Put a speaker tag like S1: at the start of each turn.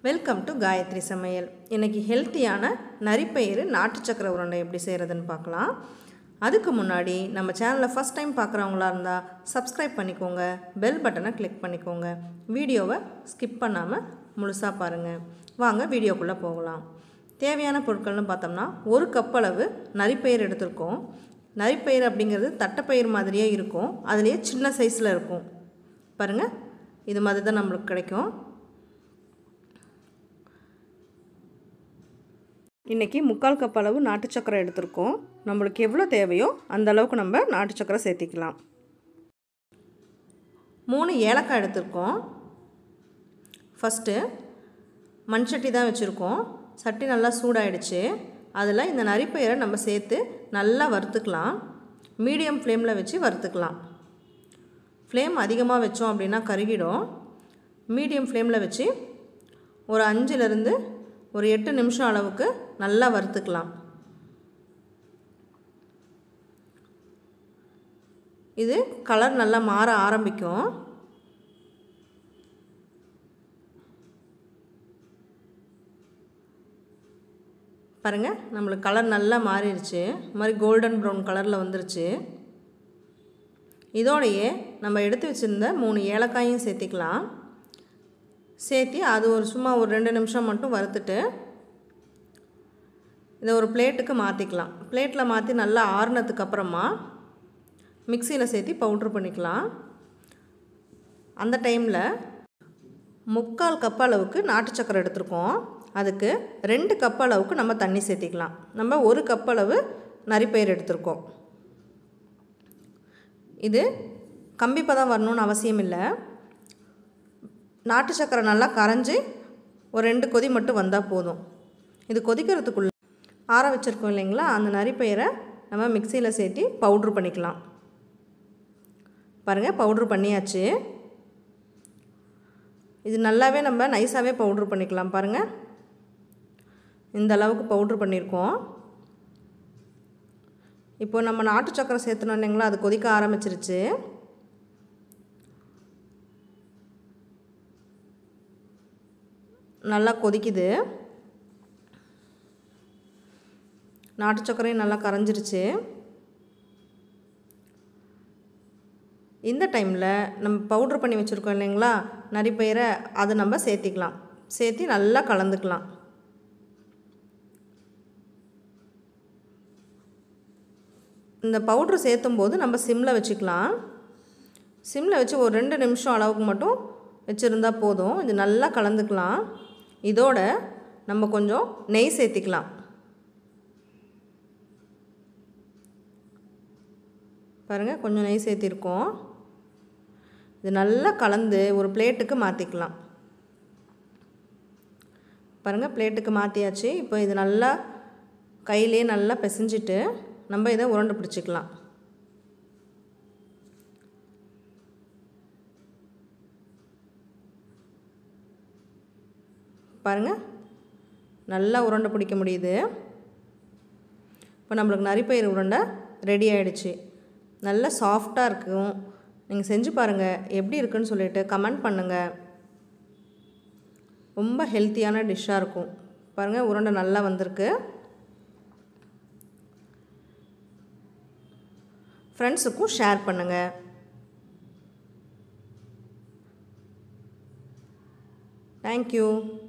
S1: welcome to Gayatri சமையல் இன்றைக்கி ஹெல்த்தியான நரிப்பயிறு நாட்டு சக்கரை உருண்டை எப்படி செய்கிறதுன்னு பார்க்கலாம் அதுக்கு முன்னாடி நம்ம சேனலை ஃபஸ்ட் டைம் பார்க்குறவங்களா இருந்தால் சப்ஸ்கிரைப் பண்ணிக்கோங்க பெல் பட்டனை கிளிக் பண்ணிக்கோங்க வீடியோவை ஸ்கிப் பண்ணாமல் முழுசாக பாருங்கள் வாங்க வீடியோக்குள்ளே போகலாம் தேவையான பொருட்கள்னு பார்த்தோம்னா ஒரு கப் அளவு நரிப்பயிர் எடுத்திருக்கோம் நரிப்பயிர் அப்படிங்கிறது தட்டைப்பயிர் மாதிரியே இருக்கும் அதுலேயே சின்ன சைஸில் இருக்கும் பாருங்கள் இது மாதிரி தான் நம்மளுக்கு கிடைக்கும் இன்றைக்கி முக்கால் கப் அளவு நாட்டு சக்கரை எடுத்திருக்கோம் நம்மளுக்கு எவ்வளோ தேவையோ அந்த அளவுக்கு நம்ம நாட்டு சக்கரை சேர்த்திக்கலாம் மூணு ஏலக்காய் எடுத்திருக்கோம் ஃபஸ்ட்டு மண் சட்டி தான் வச்சுருக்கோம் சட்டி நல்லா சூடாயிடுச்சு அதில் இந்த நரிப்பயிரை நம்ம சேர்த்து நல்லா வறுத்துக்கலாம் மீடியம் ஃப்ளேமில் வச்சு வறுத்துக்கலாம் ஃப்ளேம் அதிகமாக வச்சோம் அப்படின்னா கருகிடும் மீடியம் ஃப்ளேமில் வச்சு ஒரு அஞ்சுலேருந்து ஒரு எட்டு நிமிஷம் அளவுக்கு நல்லா வறுத்துக்கலாம் இது கலர் நல்லா மாற ஆரம்பிக்கும் பாருங்கள் நம்மளுக்கு கலர் நல்லா மாறிடுச்சு இது மாதிரி கோல்டன் ப்ரௌன் கலரில் வந்துருச்சு இதோடையே நம்ம எடுத்து வச்சுருந்த மூணு ஏலக்காயும் சேர்த்திக்கலாம் சேர்த்தி அது ஒரு சும்மா ஒரு ரெண்டு நிமிஷம் மட்டும் வறுத்துட்டு இதை ஒரு பிளேட்டுக்கு மாற்றிக்கலாம் பிளேட்டில் மாற்றி நல்லா ஆறுனதுக்கு அப்புறமா மிக்சியில் சேர்த்தி பவுட்ரு பண்ணிக்கலாம் அந்த டைமில் முக்கால் கப் அளவுக்கு நாட்டு சக்கரை எடுத்திருக்கோம் அதுக்கு ரெண்டு கப் அளவுக்கு நம்ம தண்ணி சேர்த்திக்கலாம் நம்ம ஒரு கப் அளவு நரிப்பயிர் எடுத்திருக்கோம் இது கம்பி பதம் வரணும்னு அவசியம் இல்லை நாட்டு சக்கரை நல்லா கரைஞ்சி ஒரு ரெண்டு கொதி மட்டும் வந்தால் போதும் இது கொதிக்கிறதுக்குள்ளே ஆற வச்சுருக்கோம் இல்லைங்களா அந்த நரிப்பயிரை நம்ம மிக்சியில் சேர்த்தி பவுட்ரு பண்ணிக்கலாம் பாருங்கள் பவுட்ரு பண்ணியாச்சு இது நல்லாவே நம்ம நைஸாகவே பவுட்ரு பண்ணிக்கலாம் பாருங்கள் இந்த அளவுக்கு பவுட்ரு பண்ணியிருக்கோம் இப்போ நம்ம நாட்டு சக்கரை சேர்த்தணும் இல்லைங்களா அது கொதிக்க ஆரம்பிச்சிருச்சு நல்லா கொதிக்குது நாட்டு சக்கரையும் நல்லா கரைஞ்சிருச்சு இந்த டைமில் நம்ம பவுட்ரு பண்ணி வச்சுருக்கோம் இல்லைங்களா நரிப்பயிரை அதை நம்ம சேர்த்திக்கலாம் சேர்த்தி நல்லா கலந்துக்கலாம் இந்த பவுட்ரு சேர்த்தும் போது நம்ம சிம்மில் வச்சுக்கலாம் சிம்மில் வச்சு ஒரு ரெண்டு நிமிஷம் அளவுக்கு மட்டும் வச்சுருந்தா போதும் இது நல்லா கலந்துக்கலாம் இதோட நம்ம கொஞ்சம் நெய் சேர்த்திக்கலாம் பாருங்கள் கொஞ்சம் நெய் சேர்த்திருக்கோம் இது நல்லா கலந்து ஒரு பிளேட்டுக்கு மாற்றிக்கலாம் பாருங்கள் பிளேட்டுக்கு மாற்றியாச்சு இப்போ இது நல்லா கையிலே நல்லா பிசைஞ்சிட்டு நம்ம இதை உருண்டை பிடிச்சிக்கலாம் பாருங்கள் நல்லா உருண்டை பிடிக்க முடியுது இப்போ நம்மளுக்கு நரிப்பயிர் உருண்டை ரெடி ஆகிடுச்சு நல்லா சாஃப்டாக இருக்கும் நீங்கள் செஞ்சு பாருங்கள் எப்படி இருக்குன்னு சொல்லிட்டு கமெண்ட் பண்ணுங்கள் ரொம்ப ஹெல்த்தியான டிஷ்ஷாக இருக்கும் பாருங்கள் உருண்டை நல்லா வந்திருக்கு ஃப்ரெண்ட்ஸுக்கும் ஷேர் பண்ணுங்கள் தேங்க்யூ